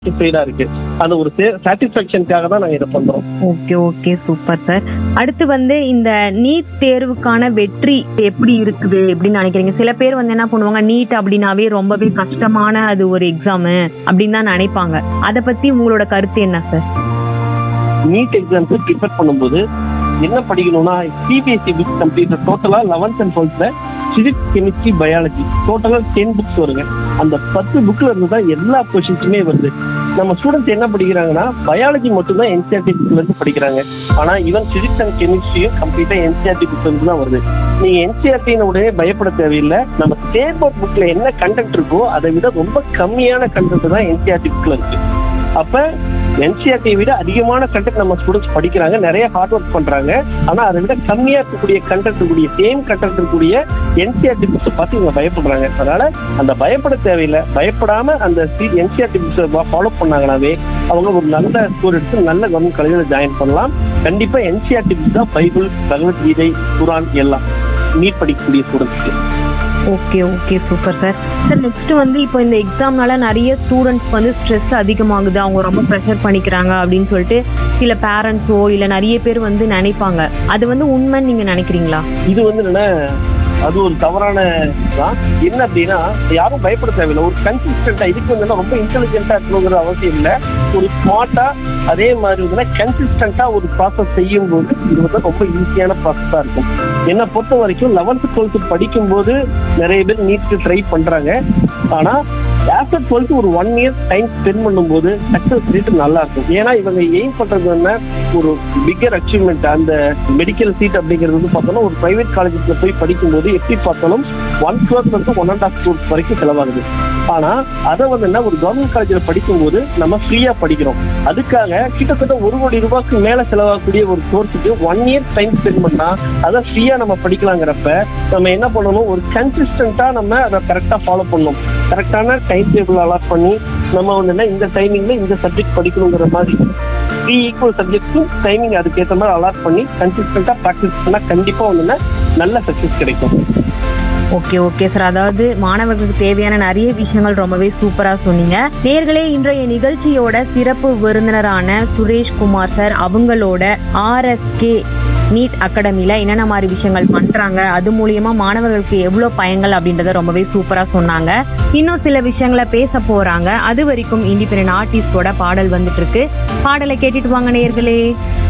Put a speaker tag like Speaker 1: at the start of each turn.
Speaker 1: சாட்டிஸ்ஃபைடா இருக்கு அந்த ஒரு சாட்டிஸ்பாக்சனுக்காக தான் நாங்க இதை பண்றோம்
Speaker 2: ஓகே ஓகே சூப்பர் சார் அடுத்து வந்து இந்த நீட் தேர்வுக்கான வெற்றி எப்படி இருக்குது அப்படின்னு நினைக்கிறீங்க சில பேர் வந்து என்ன பண்ணுவாங்க நீட் அப்படின்னாவே ரொம்பவே கஷ்டமான அது ஒரு எக்ஸாம் அப்படின்னு தான் நினைப்பாங்க அதை பத்தி உங்களோட கருத்து என்ன சார்
Speaker 1: நீட் எக்ஸாம்க்கு ப்ரிப்பேர் பண்ணும்போது என்ன படிக்கணும்னா சிபிஎஸ்சி புக் கம்ப்ளீட் டோட்டலா லெவன்த் அண்ட் டுவெல்த்ல பிசிக்ஸ் கெமிஸ்ட்ரி பயாலஜி டோட்டலா டென் புக்ஸ் வருங்க அந்த பத்து புக்ல இருந்து தான் எல்லா கொஷின்ஸுமே வருது நம்ம ஸ்டூடெண்ட்ஸ் என்ன படிக்கிறாங்கன்னா பயாலஜி மட்டும் தான் என்சிஆர்டி புக்ல இருந்து படிக்கிறாங்க ஆனா ஈவன் பிசிக்ஸ் அண்ட் கெமிஸ்ட்ரியும் கம்ப்ளீட்டா என்சிஆர்டி புக்ல இருந்து தான் வருது நீங்க என்சிஆர்டின்னு உடனே பயப்பட தேவையில்லை நம்ம ஸ்டேட் போர்ட் புக்ல என்ன கண்டென்ட் இருக்கோ அதை விட ரொம்ப கம்மியான கண்டென்ட் தான் என்சிஆர்டி புக்ல இருக்கு அப்ப என்சிஆர்டியை விட அதிகமான கண்டென்ட் நம்ம ஸ்டூடெண்ட்ஸ் படிக்கிறாங்க நிறைய ஹார்ட் ஒர்க் பண்றாங்க ஆனா அதை விட கம்மியா இருக்கக்கூடிய கண்டென்ட் இருக்கக்கூடிய சேம் கண்டென்ட் இருக்கக்கூடிய என்சிஆர்டி புக்ஸ் பார்த்து இவங்க பயப்படுறாங்க அதனால அந்த பயப்பட தேவையில்லை பயப்படாம அந்த என்சிஆர்டி புக்ஸ் ஃபாலோ பண்ணாங்கனாவே அவங்க ஒரு நல்ல ஸ்கோர் எடுத்து நல்ல கவர்மெண்ட் காலேஜில் ஜாயின் பண்ணலாம் கண்டிப்பா என்சிஆர்டி புக்ஸ் தான் பைபிள் பகவத்கீதை குரான் எல்லாம் நீட் படிக்கக்கூடிய ஸ்டூடெண்ட்ஸ்க்கு
Speaker 2: okay okay super sir sir next வந்து இப்போ இந்த எக்ஸாம்னால நிறைய ஸ்டூடெண்ட்ஸ் வந்து ஸ்ட்ரெஸ் அதிகமாகுது அவங்க ரொம்ப ப்ரெஷர் பண்ணிக்கிறாங்க அப்படின்னு சொல்லிட்டு சில பேரண்ட்ஸோ இல்லை நிறைய பேர் வந்து நினைப்பாங்க அது வந்து உண்மைன்னு நீங்க நினைக்கிறீங்களா
Speaker 1: இது வந்து என்னன்னா அது ஒரு தவறான தான் என்ன அப்படின்னா யாரும் பயப்பட தேவையில்லை ஒரு கன்சிஸ்டண்டா இதுக்கு வந்து ரொம்ப இன்டெலிஜென்ட்டா இருக்கணுங்கிற அவசியம் இல்லை ஒரு ஸ்மார்ட்டா அதே மாதிரி வந்து கன்சிஸ்டண்டா ஒரு ப்ராசஸ் செய்யும் போது இது வந்து ரொம்ப ஈஸியான ப்ராசஸா இருக்கும் என்னை பொறுத்த வரைக்கும் லெவன்த் டுவெல்த் படிக்கும்போது நிறைய பேர் நீட்க்கு ட்ரை பண்றாங்க ஆனா ஆஃப்டர் டுவெல்த் ஒரு ஒன் இயர் டைம் ஸ்பெண்ட் பண்ணும்போது சக்சஸ் ரேட் நல்லா இருக்கும் ஏன்னா இவங்க எய்ம் பண்றது என்ன ஒரு பிக்கர் அச்சீவ்மெண்ட் அந்த மெடிக்கல் சீட் அப்படிங்கிறது வந்து பார்த்தோம்னா ஒரு பிரைவேட் காலேஜஸ்ல போய் படிக்கும்போது எப்படி பார்த்தாலும் ஒன் டுவெல்த் வந்து ஒன் அண்ட் ஹாஃப் டூ வரைக்கும் செலவாகுது ஆனா அதை வந்து என்ன ஒரு கவர்மெண்ட் காலேஜில் படிக்கும்போது நம்ம ஃப்ரீயா படிக்கிறோம் அதுக்காக கிட்டத்தட்ட ஒரு கோடி ரூபாய்க்கு மேல செலவாகக்கூடிய ஒரு கோர்ஸுக்கு ஒன் இயர் டைம் ஸ்பெண்ட் பண்ணா அதை ஃப்ரீயா நம்ம படிக்கலாங்கிறப்ப நம்ம என்ன பண்ணணும் ஒரு கன்சிஸ்டண்டா நம்ம அதை கரெக்டா ஃபாலோ பண்ணணும் கரெக்டான டைம் டேபிள் அலாட் பண்ணி நம்ம வந்து என்ன இந்த டைமிங்ல இந்த சப்ஜெக்ட் படிக்கணுங்கிற மாதிரி த்ரீ ஈக்குவல் சப்ஜெக்ட்ஸும் டைமிங் அதுக்கேற்ற மாதிரி அலாட் பண்ணி கன்சிஸ்டண்டா ப்ராக்டிஸ் பண்ணா கண்டிப்பா வந்து என்ன நல்ல சக்சஸ் கிடைக்கும்
Speaker 2: ஓகே ஓகே சார் அதாவது மாணவர்களுக்கு தேவையான நிறைய விஷயங்கள் ரொம்பவே சூப்பரா சொன்னீங்க நேர்களே இன்றைய நிகழ்ச்சியோட சிறப்பு விருந்தினரான சுரேஷ் குமார் சார் அவங்களோட ஆர்எஸ்கே நீட் அகாடமில என்னென்ன மாதிரி விஷயங்கள் பண்றாங்க அது மூலியமா மாணவர்களுக்கு எவ்வளவு பயன்கள் அப்படின்றத ரொம்பவே சூப்பரா சொன்னாங்க இன்னும் சில விஷயங்களை பேச போறாங்க அது வரைக்கும் இண்டிபெண்டன்ட் ஆர்டிஸ்டோட பாடல் வந்துட்டு இருக்கு பாடலை கேட்டுட்டு வாங்க நேர்களே